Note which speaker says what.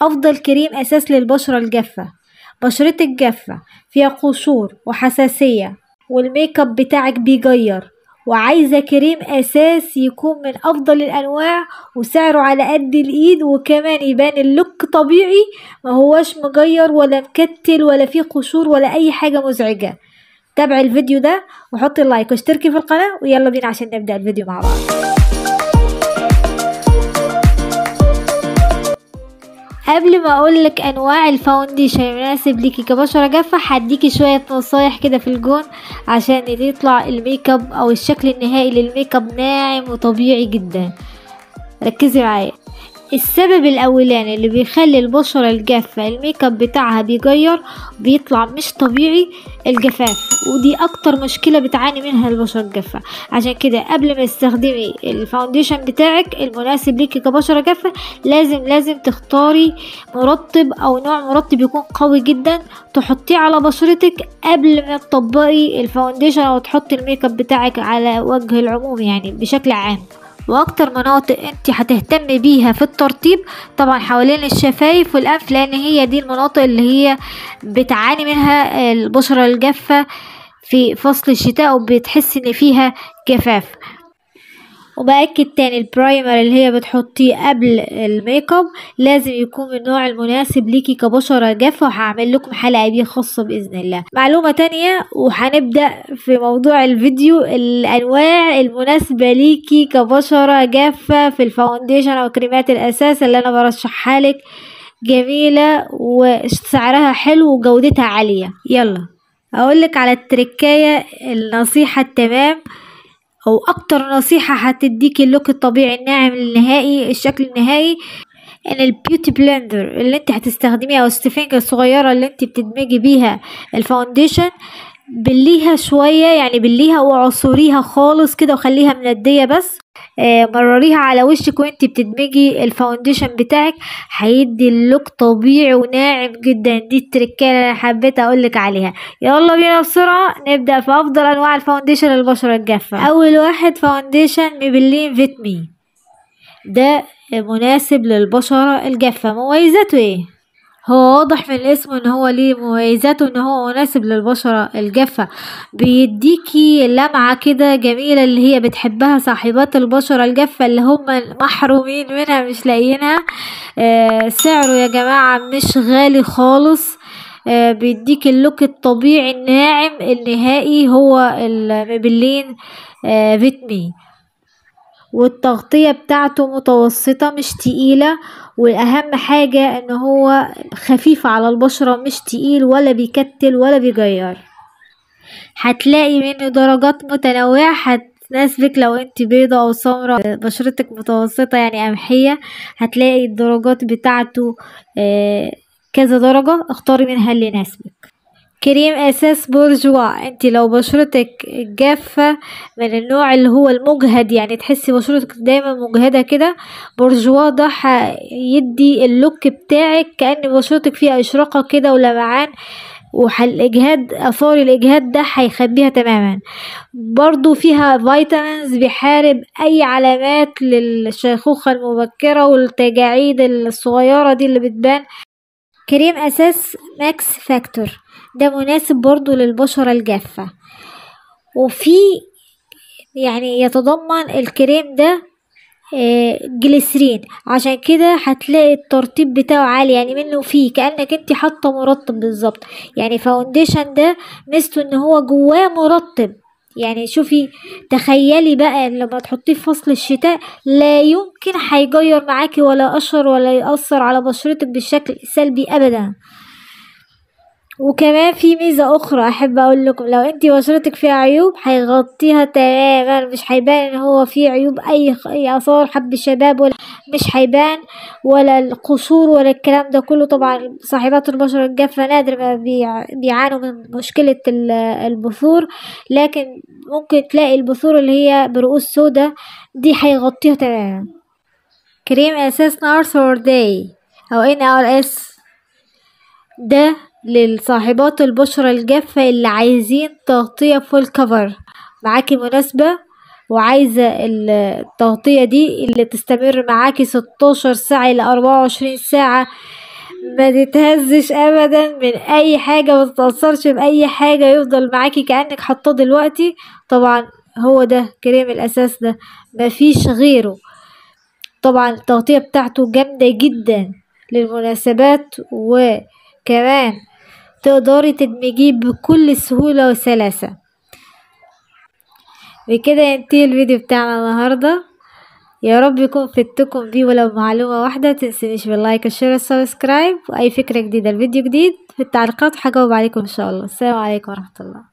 Speaker 1: افضل كريم اساس للبشرة الجافة بشرتك جافة فيها قشور وحساسية والميك اب بتاعك بيجير وعايزة كريم اساس يكون من افضل الانواع وسعره على قد الايد وكمان يبان اللوك طبيعي ما هوش مجير ولا مكتل ولا فيه قشور ولا اي حاجة مزعجة تابع الفيديو ده وحطي اللايك واشتركي في القناة ويلا بينا عشان نبدأ الفيديو مع بعض قبل ما اقولك انواع الفاونديشن المناسب ليكي كبشره جافه هديكي شويه نصايح كده في الجون عشان يطلع الميك اب او الشكل النهائي للميك اب ناعم وطبيعي جدا ركزي معايا السبب الاولاني اللي بيخلي البشرة الجافة الميك اب بتاعها بيغير بيطلع مش طبيعي الجفاف ودي اكتر مشكلة بتعاني منها البشرة الجافة عشان كده قبل ما تستخدمي الفاونديشن بتاعك المناسب ليكي كبشرة جافة لازم لازم تختاري مرطب او نوع مرطب يكون قوي جدا تحطيه على بشرتك قبل ما تطبقي الفاونديشن او تحطي الميك اب بتاعك على وجه العموم يعني بشكل عام واكتر مناطق انت هتهتمي بيها في الترطيب طبعا حوالين الشفايف والانف لان هي دي المناطق اللي هي بتعاني منها البشرة الجافة في فصل الشتاء وبتحس ان فيها جفاف وبأكد تاني البرايمر اللي هي بتحطيه قبل الميك اب لازم يكون من النوع المناسب ليكي كبشرة جافة وهعمل لكم حلقة بيه خاصة بإذن الله معلومة تانية وهنبدأ في موضوع الفيديو الأنواع المناسبة ليكي كبشرة جافة في الفاونديشن أو كريمات الأساس اللي أنا برشحها لك جميلة وسعرها حلو وجودتها عالية يلا أقولك على التركاية النصيحة التمام او اكتر نصيحة هتديكي اللوك الطبيعي الناعم النهائي الشكل النهائي ان البيوتي بلندر اللي انت هتستخدميها او السفنجة الصغيرة اللي انت بتدمجي بيها الفاونديشن بليها شوية يعني بليها وعصريها خالص كده وخليها مندية بس آه مرريها على وشك وانت بتدمجي الفاونديشن بتاعك هيدي اللوك طبيعي وناعم جدا دي التركية اللي انا حبيت اقولك عليها يلا بينا بسرعة نبدأ في افضل انواع الفاونديشن للبشرة الجافة اول واحد فاونديشن ميبلين فيتمي ده مناسب للبشرة الجافة مميزاته ايه هو واضح من الاسم ان هو ليه مميزاته ان هو مناسب للبشرة الجافة بيديكي لمعة كده جميلة اللي هي بتحبها صاحبات البشرة الجافة اللي هم محرومين منها مش لاقيينها آه سعره يا جماعة مش غالي خالص آه بيديك اللوك الطبيعي الناعم النهائي هو الميبلين آه فيتمي والتغطية بتاعته متوسطة مش تقيلة واهم حاجة ان هو خفيف على البشرة مش تقيل ولا بيكتل ولا بيجير هتلاقي منه درجات متنوعة هتناسبك لو انت بيضة او سمرة بشرتك متوسطة يعني قمحية هتلاقي الدرجات بتاعته كذا درجة اختاري منها اللي يناسبك كريم اساس بورجوا انت لو بشرتك جافة من النوع اللي هو المجهد يعني تحسي بشرتك دايما مجهدة كده بورجوا ده هيدي اللوك بتاعك كأن بشرتك فيها اشراقة كده ولمعان والاجهاد اثار الاجهاد ده هيخبيها تماما برضو فيها فيتامينز بيحارب اي علامات للشيخوخة المبكرة والتجاعيد الصغيرة دي اللي بتبان كريم اساس ماكس فاكتور ده مناسب برضو للبشرة الجافة وفي يعني يتضمن الكريم ده جليسرين عشان كده هتلاقي الترطيب بتاعه عالي يعني منه فيه كأنك انت حاطه مرطب بالظبط يعني فاونديشن ده ميزته ان هو جواه مرطب يعني شوفي تخيلي بقى لما تحطيه في فصل الشتاء لا يمكن هيغير معاكي ولا أشر ولا يأثر على بشرتك بالشكل سلبي أبدا وكمان في ميزة أخرى أحب أقول لكم لو انتي بشرتك فيها عيوب هيغطيها تماما مش هيبان ان هو فيه عيوب أي أي آثار حب الشباب ولا مش هيبان ولا القشور ولا الكلام ده كله طبعا صاحبات البشرة الجافة نادر ما بيع- بيعانوا من مشكلة ال- البثور لكن ممكن تلاقي البثور اللي هي برؤوس سودا دي هيغطيها تماما كريم أساس نارث داي أو ان ار اس ده للصاحبات البشرة الجافة اللي عايزين تغطية فول كفر معاكي مناسبة وعايزة ال- التغطية دي اللي تستمر معاكي ستاشر ساعة إلى أربعة وعشرين ساعة ما تتهزش ابدا من اي حاجة ما تتأثرش باي حاجة يفضل معاكي كأنك حاطاه دلوقتي طبعا هو ده كريم الاساس ده مفيش غيره طبعا التغطية بتاعته جامدة جدا للمناسبات وكمان تقدري تدمجيه بكل سهولة وسلاسة بكده ينتهي الفيديو بتاعنا النهاردة يا رب يكون فدتكم بيه ولو معلومة واحدة تنسينيش باللايك والشير والسبسكرايب واي فكرة جديدة الفيديو جديد في التعليقات هجاوب عليكم ان شاء الله السلام عليكم ورحمة الله